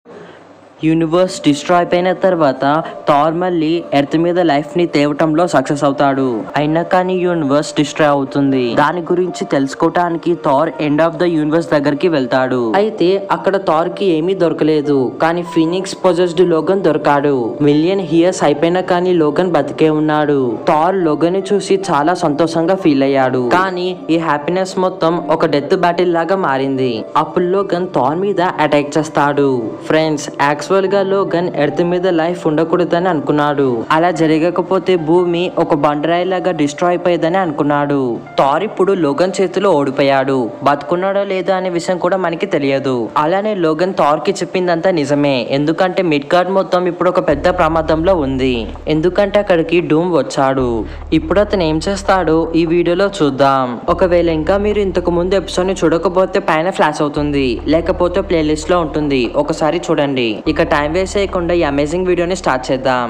Universe destroy అయిపోయిన తర్వాత థార్ మళ్ళీ ఎర్త్ మీద లైఫ్ ని తేవటంలో సక్సెస్ అవుతాడు అయినా కానీ యూనివర్స్ డిస్ట్రాయ్ అవుతుంది దాని గురించి తెలుసుకోవటానికి Thor end of the universe దగ్గరికి వెళ్తాడు అయితే అక్కడ థార్ కి ఏమీ దొరకలేదు కానీ ఫినిక్స్ పొజెస్డ్ లోగన్ దొరకాడు మిలియన్ ఇయర్స్ అయిపోయినా కానీ లోగన్ బతికే ఉన్నాడు థార్ లోగన్ ని చూసి చాలా సంతోషంగా ఫీల్ అయ్యాడు కానీ ఈ హ్యాపీనెస్ మొత్తం ఒక డెత్ బ్యాటిల్ లాగా మారింది అప్పుడు లోగన్ థార్ మీద అటాక్ చేస్తాడు ఫ్రెండ్స్ యాక్చువల్ గా లోగన్ ఎర్త్ మీద లైఫ్ ఉండకూడదని అనుకున్నాడు అలా జరగకపోతే భూమి ఒక బండరాయి లాగా డిస్ట్రాయ్ అయిపోయేదని అనుకున్నాడు థార్ ఇప్పుడు లోగన్ చేతిలో ఓడిపోయాడు బతుకున్నాడో లేదో అనే విషయం కూడా మనకి తెలియదు అలానే లోగన్ థార్ కి చెప్పిందంతా నిజమే ఎందుకంటే మిడ్ గార్డ్ మొత్తం ఇప్పుడు ఒక పెద్ద ప్రమాదంలో ఉంది ఎందుకంటే అక్కడికి డూమ్ వచ్చాడు ఇప్పుడు అతను ఏం చేస్తాడో ఈ వీడియోలో చూద్దాం ఒకవేళ ఇంకా మీరు ఇంతకు ముందు ఎపిసోడ్ ని చూడకపోతే పైన ఫ్లాష్ అవుతుంది లేకపోతే ప్లేలిస్ట్ లో ఉంటుంది ఒకసారి చూడండి ఇక టైం వేస్ట్ చేయకుండా ఈ అమేజింగ్ వీడియోని స్టార్ట్ చేద్దాం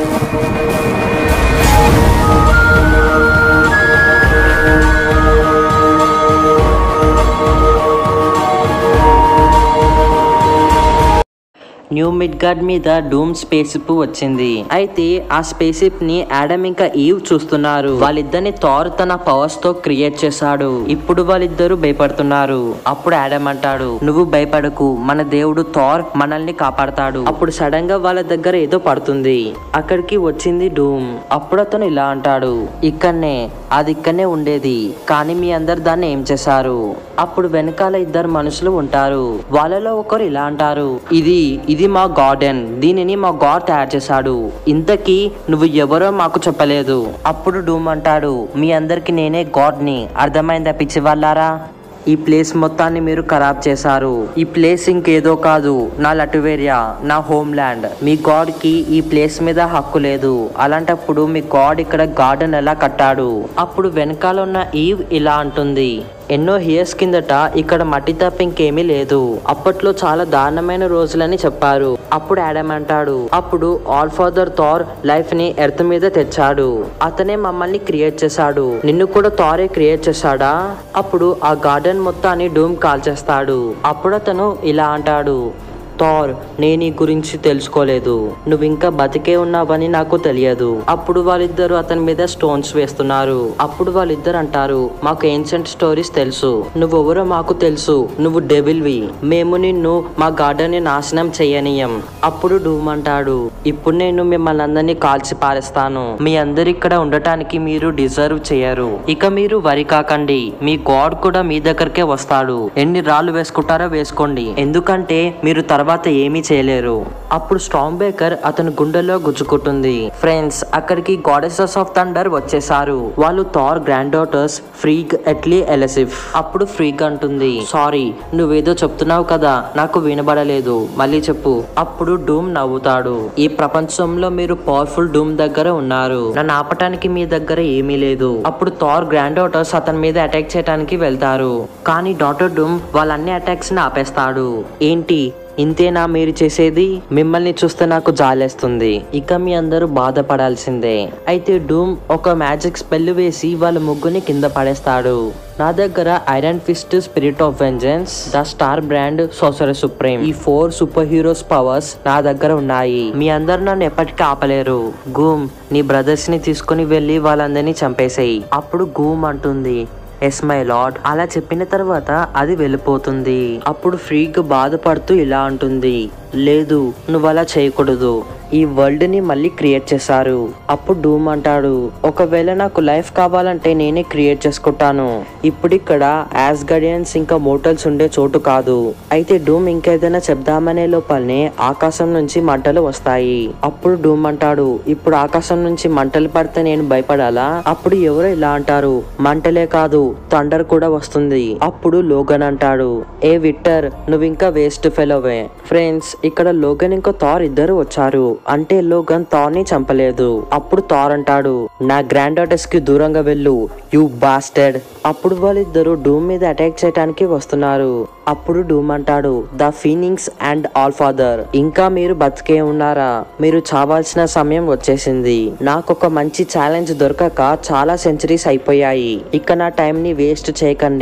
న్యూ మిడ్గార్డ్ మీద డూమ్ స్పేస్ షిప్ వచ్చింది అయితే ఆ స్పేస్ షిప్ ని యాడమ్ ఇంకా ఈవ్ చూస్తున్నారు వాళ్ళిద్దరిని థార్ తన పవర్స్ తో క్రియేట్ చేశాడు ఇప్పుడు వాళ్ళిద్దరూ భయపడుతున్నారు అప్పుడు యాడమ్ అంటాడు నువ్వు భయపడకు మన దేవుడు థార్ మనల్ని కాపాడతాడు అప్పుడు సడన్ గా వాళ్ళ దగ్గర ఏదో పడుతుంది అక్కడికి వచ్చింది డూమ్ అప్పుడు అతను ఇలా అంటాడు ఇక్కడనే అది ఇక్కడనే ఉండేది కానీ మీ అందరు దాన్ని ఏం చేశారు అప్పుడు వెనకాల ఇద్దరు మనుషులు ఉంటారు వాళ్ళలో ఒకరు ఇలా అంటారు ఇది ఇది మా గార్డెన్ దీనిని మా గాడ్ తయారు చేశాడు ఇంతకీ నువ్వు ఎవరో మాకు చెప్పలేదు అప్పుడు డూమ్ అంటాడు మీ అందరికి నేనే గాడ్ ని అర్థమైందా పిచ్చి వాళ్ళారా ఈ ప్లేస్ మొత్తాన్ని మీరు ఖరాబ్ చేశారు ఈ ప్లేస్ ఇంకేదో కాదు నా లటువేరియా నా హోమ్ ల్యాండ్ మీ గాడ్ కి ఈ ప్లేస్ మీద హక్కు లేదు అలాంటప్పుడు మీ గాడ్ ఇక్కడ గార్డెన్ ఎలా కట్టాడు అప్పుడు వెనకాల ఉన్న ఈవ్ ఇలా అంటుంది ఎన్నో ఇయర్స్ కిందట ఇక్కడ మట్టి తప్ప ఇంకేమీ లేదు అప్పట్లో చాలా దారుణమైన రోజులని చెప్పారు అప్పుడు యాడమ్ అంటాడు అప్పుడు ఆల్ ఫాదర్ థార్ లైఫ్ ని ఎర్త్ మీద తెచ్చాడు అతనే మమ్మల్ని క్రియేట్ చేశాడు నిన్ను కూడా థారే క్రియేట్ చేశాడా అప్పుడు ఆ గార్డెన్ మొత్తాన్ని డూమ్ కాల్ చేస్తాడు అప్పుడు అతను ఇలా అంటాడు థార్ నేను ఈ గురించి తెలుసుకోలేదు నువ్వు ఇంకా బతికే ఉన్నావని నాకు తెలియదు అప్పుడు వాళ్ళిద్దరు అతని మీద స్టోన్స్ వేస్తున్నారు అప్పుడు వాళ్ళిద్దరు అంటారు మాకు ఏన్షియంట్ స్టోరీస్ తెలుసు నువ్వెవరో మాకు తెలుసు నువ్వు డెవిల్వి మేము నిన్ను మా గార్డెన్ ని నాశనం చేయనీయం అప్పుడు డూమ్ అంటాడు ఇప్పుడు నేను మిమ్మల్ని అందరినీ కాల్చి పారేస్తాను మీ అందరు ఇక్కడ ఉండటానికి మీరు డిజర్వ్ చేయరు ఇక మీరు వరి కాకండి మీ గాడ్ కూడా మీ దగ్గరకే వస్తాడు ఎన్ని రాళ్ళు వేసుకుంటారో వేసుకోండి ఎందుకంటే మీరు తర్వాత ఏమీ చేయలేరు అప్పుడు స్ట్రాంగ్ బేకర్ అతని గుండెలో గుచ్చుకుంటుంది ఫ్రెండ్స్ అక్కడికి గాడెసెస్ ఆఫ్ థండర్ వచ్చేసారు వాళ్ళు Thor granddaughters Frigg Atli Ellisiv అప్పుడు ఫ్రీగ్ అంటుంది సారీ నువ్వేదో చెప్తున్నావు కదా నాకు వినబడలేదు మళ్ళీ చెప్పు అప్పుడు డూమ్ నవ్వుతాడు ఈ ప్రపంచంలో మీరు పవర్ఫుల్ డూమ్ దగ్గర ఉన్నారు నన్ను ఆపటానికి మీ దగ్గర ఏమీ లేదు అప్పుడు థార్ గ్రాండ్ డాటర్స్ అతని మీద అటాక్ చేయడానికి వెళ్తారు కానీ డాటర్ డూమ్ వాళ్ళన్ని అటాక్స్ ని ఆపేస్తాడు ఏంటి ఇంతేనా మీరు చేసేది మిమ్మల్ని చూస్తే నాకు జాలేస్తుంది ఇక మీ అందరూ బాధపడాల్సిందే అయితే డూమ్ ఒక మ్యాజిక్ స్పెల్ వేసి వాళ్ళ ముగ్గుని కింద పడేస్తాడు నా దగ్గర Iron Fist Spirit of Vengeance the Star Brand Sorcerer Supreme ఈ ఫోర్ సూపర్ హీరోస్ పవర్స్ నా దగ్గర ఉన్నాయి మీ అందరు నన్ను ఎప్పటికీ ఆపలేరు గూమ్ నీ బ్రదర్స్ ని తీసుకుని వెళ్ళి వాళ్ళందరినీ చంపేసేయి అప్పుడు గూమ్ అంటుంది ఎస్ మై లాడ్ అలా చెప్పిన తర్వాత అది వెళ్ళిపోతుంది అప్పుడు ఫ్రీగా బాధపడుతూ ఇలా అంటుంది లేదు నువ్వు అలా చేయకూడదు ఈ వరల్డ్ ని మళ్ళీ క్రియేట్ చేశారు అప్పుడు డూమ్ అంటాడు ఒకవేళ నాకు లైఫ్ కావాలంటే నేనే క్రియేట్ చేసుకుంటాను ఇప్పుడు ఇక్కడ యాజ్ గడియన్స్ ఇంకా మోటల్స్ ఉండే చోటు కాదు అయితే డూమ్ ఇంకేదైనా చెప్దామనే లోపలనే ఆకాశం నుంచి మంటలు వస్తాయి అప్పుడు డూమ్ అంటాడు ఇప్పుడు ఆకాశం నుంచి మంటలు పడితే నేను భయపడాలా అప్పుడు ఎవరో ఇలా అంటారు మంటలే కాదు థండర్ కూడా వస్తుంది అప్పుడు లోగన్ అంటాడు ఏ విట్టర్ నువ్వు ఇంకా వేస్ట్ ఫెలోవే ఫ్రెండ్స్ ఇక్కడ లోగన్ ఇంకా థార్ ఇద్దరు వచ్చారు అంటే లోగన్ థార్ ని చంపలేదు అప్పుడు థార్ అంటాడు నా గ్రాండ్ డాటర్స్ కి దూరంగా వెళ్ళు యు బాస్టెడ్ అప్పుడు వాళ్ళిద్దరు డూమ్ మీద అటాక్ చేయడానికి వస్తున్నారు అప్పుడు డూమ్ అంటాడు the Phoenix and All Father ఇంకా మీరు బతికే ఉన్నారా మీరు చావాల్సిన సమయం వచ్చేసింది నాకు ఒక మంచి ఛాలెంజ్ దొరకక చాలా సెంచరీస్ అయిపోయాయి ఇక నా టైం ని వేస్ట్ చేయకండి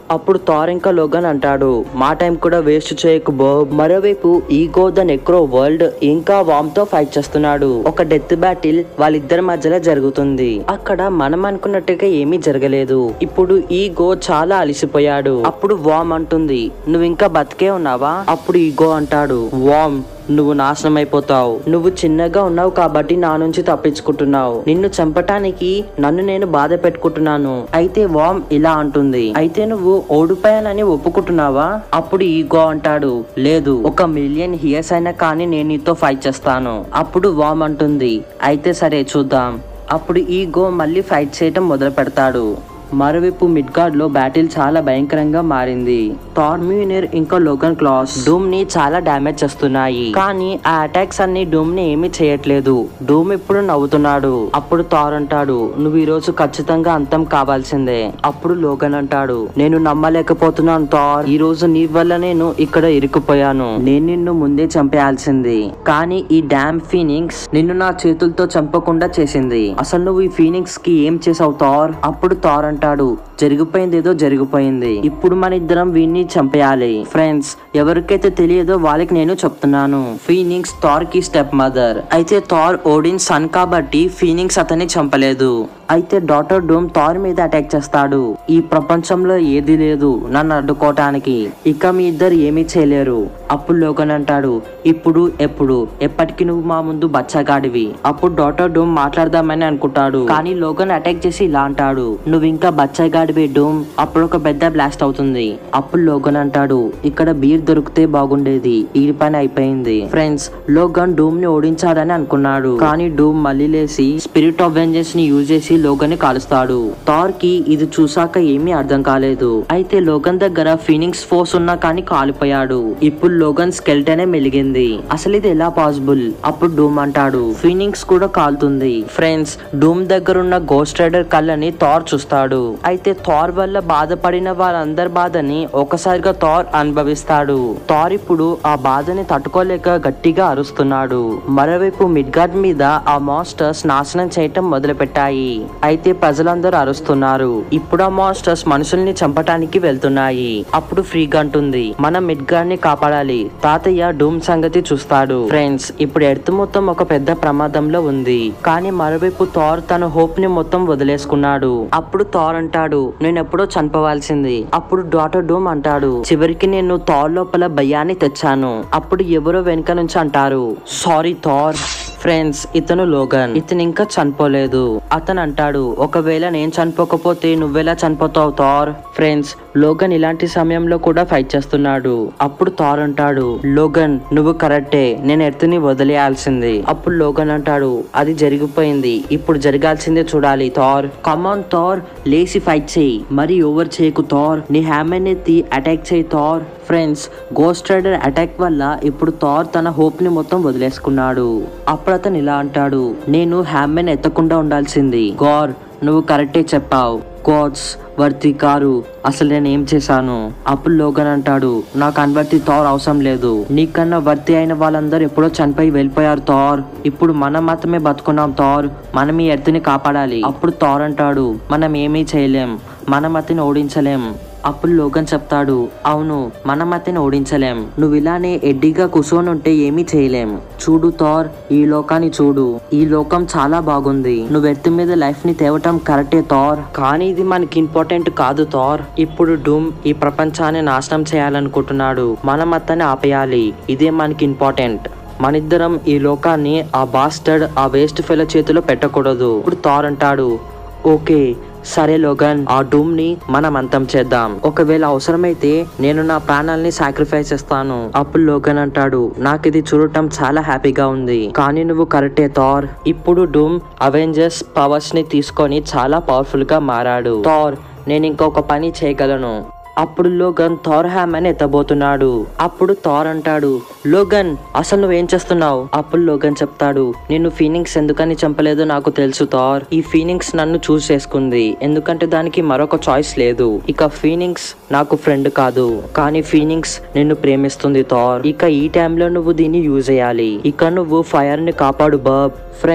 అప్పుడు థార్ ఇంకా లోగన్ అంటాడు మా టైం కూడా వేస్ట్ చేయకు బోబ్ మరోవైపు ఈగో ద నెక్రో వరల్డ్ ఇంకా వామ్ తో ఫైట్ చేస్తున్నాడు ఒక డెత్ బ్యాటిల్ వాళ్ళిద్దరి మధ్యలో జరుగుతుంది అక్కడ మనం అనుకున్నట్టుగా ఏమీ జరగలేదు ఇప్పుడు ఈగో చాలా అలిసిపోయాడు అప్పుడు వామ్ అంటుంది నువ్వు ఇంకా బతికే ఉన్నావా అప్పుడు ఈగో అంటాడు వామ్ నువ్వు నాశనం అయిపోతావు నువ్వు చిన్నగా ఉన్నావు కాబట్టి నా నుంచి తప్పించుకుంటున్నావు నిన్ను చంపటానికి నన్ను నేను బాధ పెట్టుకుంటున్నాను అయితే వామ్ ఇలా అంటుంది అయితే నువ్వు ఓడిపోయానని ఒప్పుకుంటున్నావా అప్పుడు ఈగో అంటాడు లేదు ఒక మిలియన్ ఇయర్స్ అయినా కానీ నేను నీతో ఫైట్ చేస్తాను అప్పుడు వామ్ అంటుంది అయితే సరే చూద్దాం అప్పుడు ఈగో మళ్ళీ ఫైట్ చేయటం మొదలు పెడతాడు మరోవైపు మిడ్గార్డ్ లో బ్యాటిల్ చాలా భయంకరంగా మారింది టార్మ్యూనిర్ ఇంకా లోగన్ క్లాస్ డూమ్ ని చాలా డ్యామేజ్ చేస్తున్నాయి కానీ ఆ అటాక్స్ అన్ని డూమ్ ని ఏమీ చేయట్లేదు డూమ్ ఇప్పుడు నవ్వుతున్నాడు అప్పుడు థార్ అంటాడు నువ్వు ఈ రోజు ఖచ్చితంగా అంతం కావాల్సిందే అప్పుడు లోగన్ అంటాడు నేను నమ్మలేకపోతున్నాను థార్ ఈ రోజు నీ వల్ల నేను ఇక్కడ ఇరుక్కుపోయాను నేను నిన్ను ముందే చంపేయాల్సింది కానీ ఈ డ్యామ్ ఫీనింగ్స్ నిన్ను నా చేతులతో చంపకుండా చేసింది అసలు నువ్వు ఈ ఫీనింగ్స్ కి ఏం చేసావు థార్ అప్పుడు థార్ అంటాడు జరిగిపోయింది ఏదో జరిగిపోయింది ఇప్పుడు మన ఇద్దరం వీడిని చంపేయాలి ఫ్రెండ్స్ ఎవరికైతే తెలియదో వాళ్ళకి నేను చెప్తున్నాను ఫీనింగ్స్ థార్ కి స్టెప్ మదర్ అయితే థార్ ఓడిన్ సన్ కాబట్టి ఫీనింగ్స్ అతన్ని చంపలేదు అయితే డాటర్ డూమ్ థార్ మీద అటాక్ చేస్తాడు ఈ ప్రపంచంలో ఏది లేదు నన్ను అడ్డుకోవటానికి ఇక మీ ఇద్దరు ఏమీ చేయలేరు అప్పుడు లోకన్ అంటాడు ఇప్పుడు ఎప్పుడు ఎప్పటికి నువ్వు మా ముందు బచ్చగాడివి అప్పుడు డాటర్ డూమ్ మాట్లాడదామని అనుకుంటాడు కానీ లోకన్ అటాక్ చేసి ఇలా అంటాడు నువ్వు ఇంకా బచ్చగాడివి డూమ్ అప్పుడు ఒక పెద్ద బ్లాస్ట్ అవుతుంది అప్పుడు లోగన్ అంటాడు ఇక్కడ బీర్ దొరికితే బాగుండేది ఈ పని అయిపోయింది ఫ్రెండ్స్ లోగన్ డూమ్ ని ఓడించాడని అనుకున్నాడు కానీ డూమ్ మళ్ళీ లేసి స్పిరిట్ ఆఫ్ వెంజెన్స్ ని యూజ్ చేసి లోగన్ ని కాలుస్తాడు థార్ కి ఇది చూసాక ఏమీ అర్థం కాలేదు అయితే లోగన్ దగ్గర ఫీనింగ్స్ ఫోర్స్ ఉన్నా కానీ కాలిపోయాడు ఇప్పుడు లోగన్ స్కెల్టనే మెలిగింది అసలు ఇది ఎలా పాసిబుల్ అప్పుడు డూమ్ అంటాడు ఫీనింగ్స్ కూడా కాలుతుంది ఫ్రెండ్స్ డూమ్ దగ్గర ఉన్న గోస్ట్ రైడర్ కళ్ళని థార్ చూస్తాడు అయితే థార్ వల్ల బాధపడిన వాళ్ళందరి బాధని ఒకసారిగా థార్ అనుభవిస్తాడు థార్ ఇప్పుడు ఆ బాధని తట్టుకోలేక గట్టిగా అరుస్తున్నాడు మరోవైపు మిడ్గార్డ్ మీద ఆ మాస్టర్స్ నాశనం చేయటం మొదలు పెట్టాయి అయితే ప్రజలందరూ అరుస్తున్నారు ఇప్పుడు ఆ మాస్టర్స్ మనుషుల్ని చంపటానికి వెళ్తున్నాయి అప్పుడు ఫ్రీగా అంటుంది మనం మిడ్గార్డ్ ని కాపాడాలి తాతయ్య డూమ్ సంగతి చూస్తాడు ఫ్రెండ్స్ ఇప్పుడు ఎర్త్ మొత్తం ఒక పెద్ద ప్రమాదంలో ఉంది కానీ మరోవైపు థార్ తన హోప్ ని మొత్తం వదిలేసుకున్నాడు అప్పుడు థార్ అంటాడు నేను ఎప్పుడో చనిపోవాల్సింది అప్పుడు డాటర్ డూమ్ అంటాడు చివరికి నేను థార్ లోపల భయాన్ని తెచ్చాను అప్పుడు ఎవరో వెనుక నుంచి అంటారు సారీ థార్ ఫ్రెండ్స్ ఇతను లోగన్ ఇతను ఇంకా చనిపోలేదు అతను అంటాడు ఒకవేళ నేను చనిపోకపోతే నువ్వెలా చనిపోతావు థార్ ఫ్రెండ్స్ లోగన్ ఇలాంటి సమయంలో కూడా ఫైట్ చేస్తున్నాడు అప్పుడు థార్ అంటాడు లోగన్ నువ్వు కరెక్టే నేను ఎర్త్ని వదిలేయాల్సింది అప్పుడు లోగన్ అంటాడు అది జరిగిపోయింది ఇప్పుడు జరగాల్సిందే చూడాలి థార్ కమాన్ థార్ లేసి ఫైట్ చేయి మరి ఓవర్ చేయకు థార్ నీ హ్యామెన్ ఎత్తి అటాక్ చేయి Thor friends Ghost Rider attack వల్ల ఇప్పుడు థార్ తన హోప్ ని మొత్తం వదిలేసుకున్నాడు అప్పుడు అతను ఇలా అంటాడు నేను హ్యామెన్ ఎత్తకుండా ఉండాల్సింది గార్ నువ్వు కరెక్టే చెప్పావు గాడ్స్ వర్తి కారు అసలు నేను ఏం చేశాను అప్పుడు లోగన్ అంటాడు నాకు అన్వర్తి థార్ అవసరం లేదు నీకన్నా వర్తి అయిన వాళ్ళందరూ ఎప్పుడో చనిపోయి వెళ్ళిపోయారు థార్ ఇప్పుడు మనం మాత్రమే బతుకున్నాం థార్ మనం ఈ ఎర్త్ని కాపాడాలి అప్పుడు థార్ అంటాడు మనం ఏమీ చేయలేం మనం అతని ఓడించలేం అప్పుడు లోగన్ చెప్తాడు అవును మనం అతని ఓడించలేం నువ్వు ఇలానే ఎడ్డిగా కూర్చొని ఉంటే ఏమీ చేయలేం చూడు థార్ ఈ లోకాన్ని చూడు ఈ లోకం చాలా బాగుంది నువ్వు ఎర్త్ మీద లైఫ్ ని తేవటం కరెక్టే థార్ కానీ ఇది మనకి ఇంపార్టెంట్ కాదు థార్ ఇప్పుడు డూమ్ ఈ ప్రపంచాన్ని నాశనం చేయాలనుకుంటున్నాడు మనం అతన్ని ఆపేయాలి ఇదే మనకి ఇంపార్టెంట్ మనిద్దరం ఈ లోకాన్ని ఆ బాస్టర్డ్ ఆ వేస్ట్ ఫెల చేతిలో పెట్టకూడదు ఇప్పుడు థార్ అంటాడు ఓకే సరే లోగన్ ఆ డూమ్ ని మనం అంతం చేద్దాం ఒకవేళ అవసరమైతే నేను నా ప్రాణాల్ని సాక్రిఫైస్ చేస్తాను అప్పుడు లోగన్ అంటాడు నాకు ఇది చూడటం చాలా హ్యాపీగా ఉంది కానీ నువ్వు కరెక్టే థార్ ఇప్పుడు డూమ్ అవెంజర్స్ పవర్స్ ని తీసుకొని చాలా పవర్ఫుల్ గా మారాడు థార్ నేను ఇంకొక పని చేయగలను అప్పుడు లోగన్ థార్ హ్యామ్ అని ఎత్తబోతున్నాడు అప్పుడు థార్ అంటాడు లోగన్ అసలు నువ్వేం చేస్తున్నావు అప్పుడు లోగన్ చెప్తాడు నేను ఫీనింగ్స్ ఎందుకని చంపలేదో నాకు తెలుసు థార్ ఈ ఫీనింగ్స్ నన్ను చూస్ చేసుకుంది ఎందుకంటే దానికి మరొక చాయిస్ లేదు ఇక ఫీనింగ్స్ నాకు ఫ్రెండ్ కాదు కానీ ఫీనింగ్స్ నిన్ను ప్రేమిస్తుంది థార్ ఇక ఈ టైంలో నువ్వు దీన్ని యూజ్ చేయాలి ఇక నువ్వు ఫైర్ ని కాపాడు బాబ్ ఫ్రెండ్స్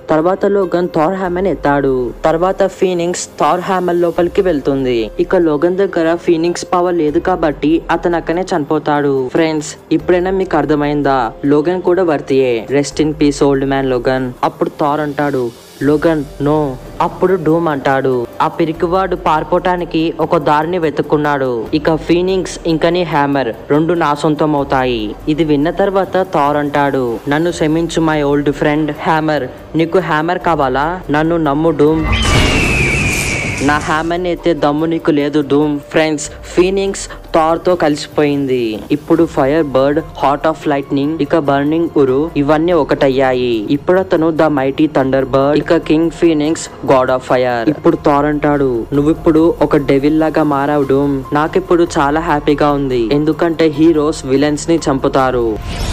తర్వాత లోగన్ థార్ హ్యామర్ ఎత్తాడు తర్వాత ఫీనింగ్స్ థార్ హ్యామర్ లోపలికి వెళ్తుంది ఇక లోగన్ దగ్గర ఫీనింగ్స్ పవర్ లేదు కాబట్టి అతను అక్కనే చనిపోతాడు ఫ్రెండ్స్ ఇప్పుడైనా మీకు అర్థమైందా లోగన్ కూడా వర్తియే rest in peace old man Logan అప్పుడు థార్ అంటాడు లోగన్ నో అప్పుడు డూమ్ అంటాడు ఆ పిరికివాడు పారిపోవటానికి ఒక దారిని వెతుక్కున్నాడు ఇక ఫీనింగ్స్ ఇంకని హ్యామర్ రెండు నా సొంతం అవుతాయి ఇది విన్న తర్వాత థార్ అంటాడు నన్ను క్షమించు మై ఓల్డ్ ఫ్రెండ్ హ్యామర్ నీకు హ్యామర్ కావాలా నన్ను నమ్ము డూమ్ నా హ్యామర్ని ఎత్తే దమ్ము నీకు లేదు డూమ్ ఫ్రెండ్స్ ఫీనింగ్స్ థార్ తో కలిసిపోయింది ఇప్పుడు Firebird Heart of Lightning ఇక బర్నింగ్ ఉరు ఇవన్నీ ఒకటయ్యాయి ఇప్పుడు అతను ద మైటీ థండర్ బర్డ్ ఇక King Phoenix God of Fire ఇప్పుడు థార్ అంటాడు నువ్విప్పుడు ఒక డెవిల్ లాగా మారావు డూమ్ నాకిప్పుడు చాలా హ్యాపీగా ఉంది ఎందుకంటే హీరోస్ విలన్స్ ని చంపుతారు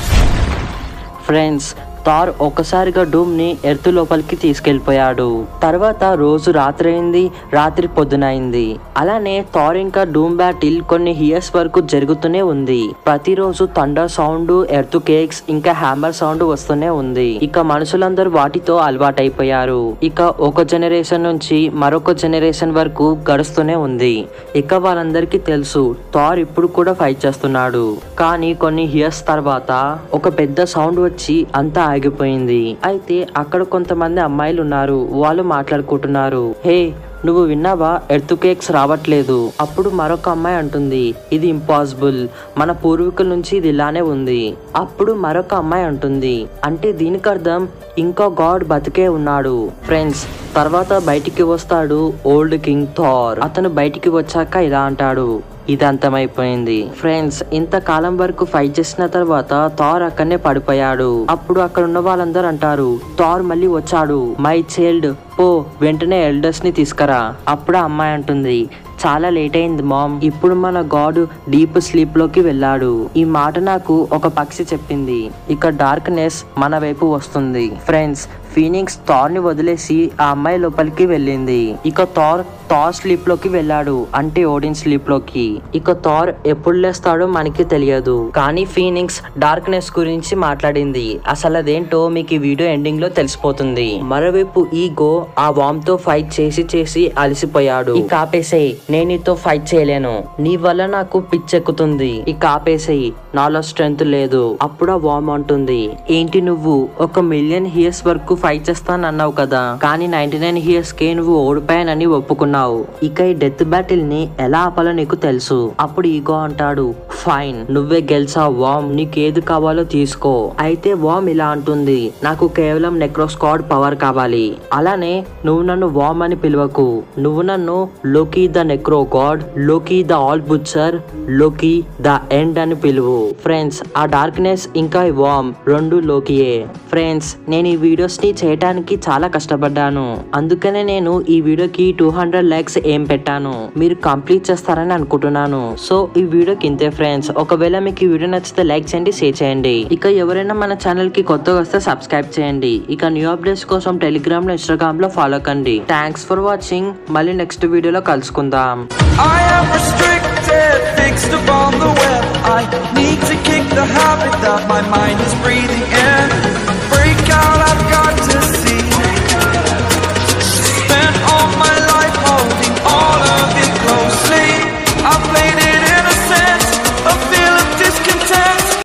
ఫ్రెండ్స్ థార్ ఒక్కసారిగా డూమ్ ని ఎర్త్ లోపలికి తీసుకెళ్లిపోయాడు తర్వాత రోజు రాత్రి అయింది రాత్రి పొద్దునైంది అలానే థార్ ఇంకా డూమ్ బ్యాటిల్ కొన్ని ఇయర్స్ వరకు జరుగుతూనే ఉంది ప్రతిరోజు థండర్ సౌండ్ ఎర్త్ కేక్స్ ఇంకా హ్యామర్ సౌండ్ వస్తూనే ఉంది ఇక మనుషులందరూ వాటితో అలవాటైపోయారు ఇక ఒక జనరేషన్ నుంచి మరొక జనరేషన్ వరకు గడుస్తూనే ఉంది ఇక వాళ్ళందరికీ తెలుసు థార్ ఇప్పుడు కూడా ఫైట్ చేస్తున్నాడు కానీ కొన్ని ఇయర్స్ తర్వాత ఒక పెద్ద సౌండ్ వచ్చి అంతా ఆగిపోయింది అయితే అక్కడ కొంతమంది అమ్మాయిలు ఉన్నారు వాళ్ళు మాట్లాడుకుంటున్నారు హే నువ్వు విన్నావా ఎర్త్ కేక్స్ రావట్లేదు అప్పుడు మరొక అమ్మాయి అంటుంది ఇది ఇంపాసిబుల్ మన పూర్వీకుల నుంచి ఇది ఇలానే ఉంది అప్పుడు మరొక అమ్మాయి అంటుంది అంటే దీనికి అర్థం ఇంకో గాడ్ బతికే ఉన్నాడు ఫ్రెండ్స్ తర్వాత బయటికి వస్తాడు ఓల్డ్ కింగ్ థార్ అతను బయటికి వచ్చాక ఇలా అంటాడు ఇది అంతమైపోయింది ఫ్రెండ్స్ ఇంతకాలం వరకు ఫైట్ చేసిన తర్వాత థార్ అక్కడనే పడిపోయాడు అప్పుడు అక్కడ ఉన్న వాళ్ళందరూ అంటారు థార్ మళ్ళీ వచ్చాడు మై చైల్డ్ పో వెంటనే ఎల్డర్స్ ని తీసుకురా అప్పుడు ఆ అమ్మాయి అంటుంది చాలా లేట్ అయింది మామ్ ఇప్పుడు మన గాడ్ డీప్ స్లీప్ లోకి వెళ్ళాడు ఈ మాట నాకు ఒక పక్షి చెప్పింది ఇక డార్క్నెస్ మన వైపు వస్తుంది ఫ్రెండ్స్ ఫీనిక్స్ థార్ ని వదిలేసి ఆ అమ్మాయి లోపలికి వెళ్ళింది ఇక థార్ థార్ స్లీప్ లోకి వెళ్ళాడు అంటే ఓడిన్ స్లీప్ లోకి ఇక థార్ ఎప్పుడు లేస్తాడో మనకి తెలియదు కానీ ఫీనిక్స్ డార్క్నెస్ గురించి మాట్లాడింది అసలు అదేంటో మీకు ఈ వీడియో ఎండింగ్ లో తెలిసిపోతుంది మరోవైపు ఈగో ఆ వామ్ తో ఫైట్ చేసి చేసి అలసిపోయాడు ఇక ఆపేసేయ్ నేను నీతో ఫైట్ చేయలేను నీ వల్ల నాకు పిచ్చెక్కుతుంది ఇక ఆపేసేయ్ నాలో స్ట్రెంత్ లేదు అప్పుడు ఆ వామ్ అంటుంది ఏంటి నువ్వు ఒక మిలియన్ ఇయర్స్ వరకు ఫైట్ చేస్తానన్నావు కదా కానీ నైన్టీ నైన్ ఇయర్స్ కే నువ్వు ఓడిపోయానని ఒప్పుకున్నావు ఇక ఈ డెత్ బ్యాటిల్ ని ఎలా ఆపాలో నీకు తెలుసు అప్పుడు ఈగో అంటాడు ఫైన్ నువ్వే గెలిచా వామ్ నీకేది కావాలో తీసుకో అయితే వామ్ ఇలా అంటుంది నాకు కేవలం నెక్రోస్కాడ్ పవర్ కావాలి అలానే నువ్వు నన్ను వామ్ అని పిలవకు నువ్వు నన్ను Loki the necro god Loki the all butcher Loki the end అని పిలువు ఫ్రెండ్స్ ఆ డార్క్నెస్ ఇంకా ఈ వామ్ రెండు లోకియే ఫ్రెండ్స్ నేను ఈ వీడియోస్ ని చేయడానికి చాలా కష్టపడ్డాను అందుకనే నేను ఈ వీడియోకి టూ హండ్రెడ్ లైక్స్ ఏం పెట్టాను మీరు కంప్లీట్ చేస్తారని అనుకుంటున్నాను సో ఈ వీడియోకి ఇంతే ఫ్రెండ్స్ ఒకవేళ మీకు ఈ వీడియో నచ్చితే లైక్ చేయండి షేర్ చేయండి ఇక ఎవరైనా మన ఛానల్ కి కొత్తగా వస్తే సబ్స్క్రైబ్ చేయండి ఇక న్యూ అప్డేట్స్ కోసం టెలిగ్రామ్ లో ఇన్స్టాగ్రామ్ లో ఫాలో కండి థ్యాంక్స్ ఫర్ వాచింగ్ మళ్ళీ నెక్స్ట్ వీడియోలో కలుసుకుందాం I am restricted, fixed upon the web. I need to kick the habit that my mind is breathing in.